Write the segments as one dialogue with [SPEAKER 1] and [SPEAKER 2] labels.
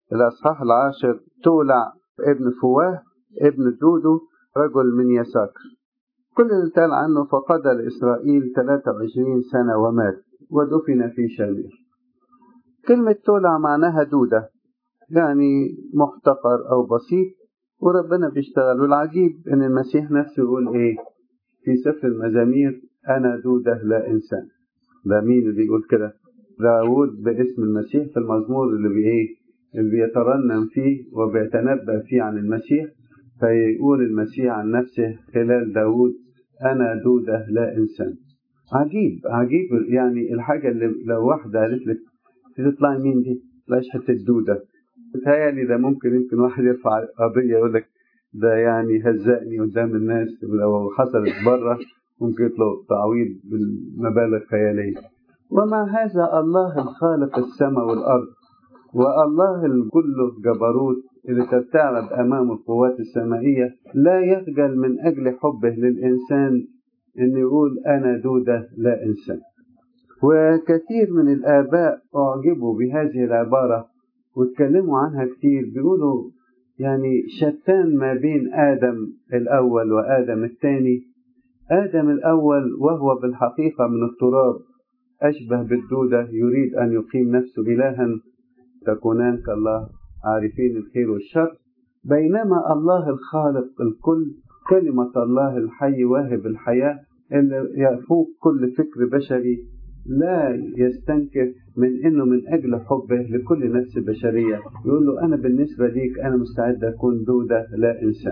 [SPEAKER 1] الأصحاح العاشر تولع ابن فواه ابن دودو رجل من يساكر كل اللي قال عنه فقضى لإسرائيل 23 سنة ومات ودفن في شامير كلمة تولع معناها دودة يعني محتقر أو بسيط وربنا بيشتغل والعجيب إن المسيح نفسه يقول إيه في سفر المزامير أنا دودة لا إنسان ده مين اللي يقول كده داود باسم المسيح في المزمور اللي بإيه اللي بيترنم فيه وبيتنبأ فيه عن المسيح فيقول المسيح عن نفسه خلال داود أنا دودة لا إنسان عجيب عجيب يعني الحاجة اللي لو واحدة قالت لك تطلعي مين دي؟ تلاقيش حتة دودة بتهيألي ده ممكن يمكن واحد يرفع قضية يقول لك ده يعني هزقني قدام الناس لو حصلت بره ممكن يطلب تعويض بالمبالغ خيالية ومع هذا الله الخالق السماء والأرض والله الكل جبروت اللي ترتعب أمام القوات السمائية لا يخجل من أجل حبه للإنسان أن يقول أنا دودة لا إنسان وكثير من الآباء أعجبوا بهذه العبارة واتكلموا عنها كتير بيقولوا يعني شتان ما بين آدم الأول وآدم الثاني آدم الأول وهو بالحقيقة من التراب أشبه بالدودة يريد أن يقيم نفسه إلها تكونان كالله عارفين الخير والشر بينما الله الخالق الكل كلمة الله الحي واهب الحياة اللي يفوق كل فكر بشري لا يستنكر من انه من اجل حبه لكل نفس بشريه يقول له انا بالنسبه ليك انا مستعد اكون دوده لا انسان.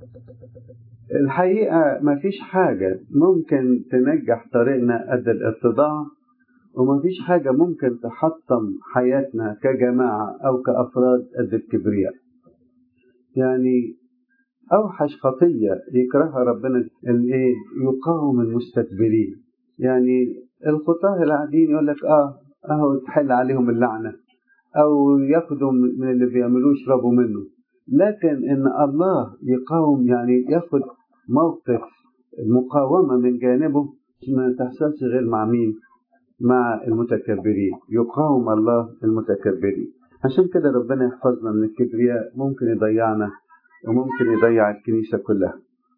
[SPEAKER 1] الحقيقه ما فيش حاجه ممكن تنجح طريقنا قد الارتضاع وما فيش حاجه ممكن تحطم حياتنا كجماعه او كافراد قد الكبرياء. يعني اوحش خطيه يكرهها ربنا الايه؟ يقاوم المستكبرين. يعني الخطاه العاديين يقول لك اه اهو تحل عليهم اللعنه او ياخدوا من اللي بيعملوه يشربوا منه لكن ان الله يقاوم يعني ياخد موقف مقاومه من جانبه ما تحصلش غير مع مين؟ مع المتكبرين يقاوم الله المتكبرين عشان كده ربنا يحفظنا من الكبرياء ممكن يضيعنا وممكن يضيع الكنيسه كلها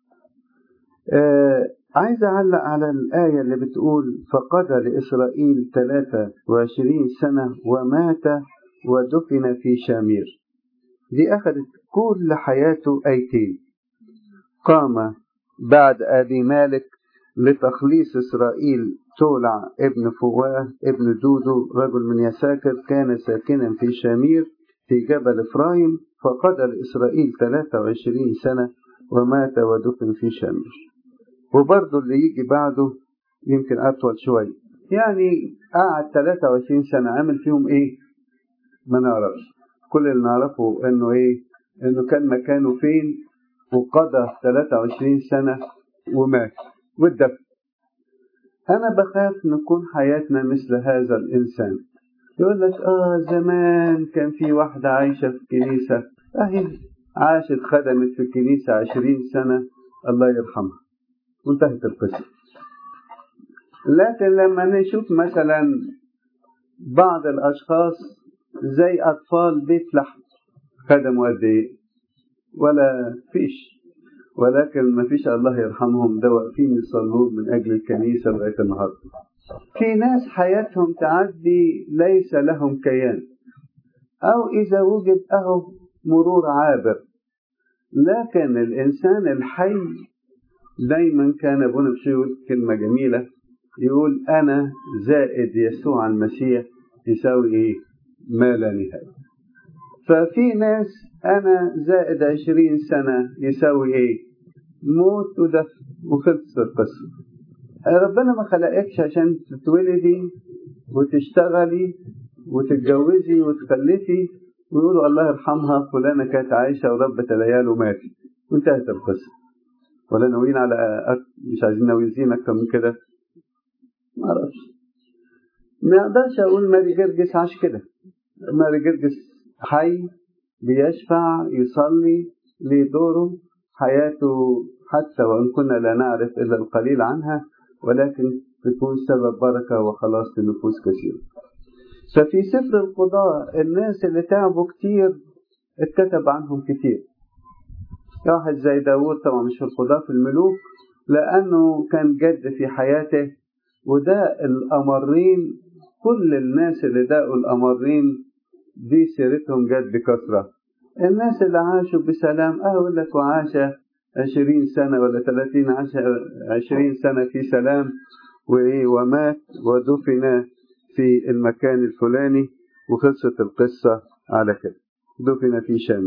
[SPEAKER 1] آه عايز أعلق على الآية اللي بتقول فقضى لإسرائيل 23 سنة ومات ودفن في شامير دي أخذت كل حياته أيتين قام بعد أبي مالك لتخليص إسرائيل تولع ابن فواه ابن دودو رجل من يساكر كان ساكنا في شامير في جبل إفرايم فقضى لإسرائيل 23 سنة ومات ودفن في شامير وبرضه اللي يجي بعده يمكن أطول شوية يعني قعد 23 سنة عمل فيهم إيه؟ ما نعرفش كل اللي نعرفه إنه إيه؟ إنه كان مكانه فين وقضى 23 سنة ومات والدفن أنا بخاف نكون حياتنا مثل هذا الإنسان يقول لك آه زمان كان في واحدة عايشة في الكنيسة أهي عاشت خدمت في الكنيسة عشرين سنة الله يرحمها وانتهت القصة لكن لما نشوف مثلا بعض الأشخاص زي أطفال بيت لحم خدموا قد إيه ولا فيش ولكن ما فيش الله يرحمهم ده واقفين يصلون من أجل الكنيسة لغاية النهاردة في ناس حياتهم تعدي ليس لهم كيان أو إذا وجد أهو مرور عابر لكن الإنسان الحي دايما كان ابونا بشير كلمة جميلة يقول أنا زائد يسوع المسيح يساوي إيه؟ ما لا نهاية. ففي ناس أنا زائد عشرين سنة يساوي إيه؟ موت ودفن وخلص القصة. ربنا ما خلقكش عشان تتولدي وتشتغلي وتتجوزي وتخلفي ويقولوا الله يرحمها فلانة كانت عايشة وربت العيال وماتت وانتهت القصة. ولا ناويين على أك... مش عايزين ناويين اكتر من كده ما اعرفش ما اقدرش اقول ماري جرجس عاش كده ماري جرجس حي بيشفع يصلي ليه دوره حياته حتى وان كنا لا نعرف الا القليل عنها ولكن تكون سبب بركه وخلاص لنفوس كثيره ففي سفر القضاء الناس اللي تعبوا كتير اتكتب عنهم كتير واحد زي داود طبعا مش في القضاة في الملوك لأنه كان جد في حياته وده الأمرين كل الناس اللي داقوا الأمرين دي سيرتهم جت بكثرة الناس اللي عاشوا بسلام أقول لك وعاش عشرين سنة ولا ثلاثين عشرين سنة في سلام ومات ودفن في المكان الفلاني وخلصت القصة على كده دفن في شام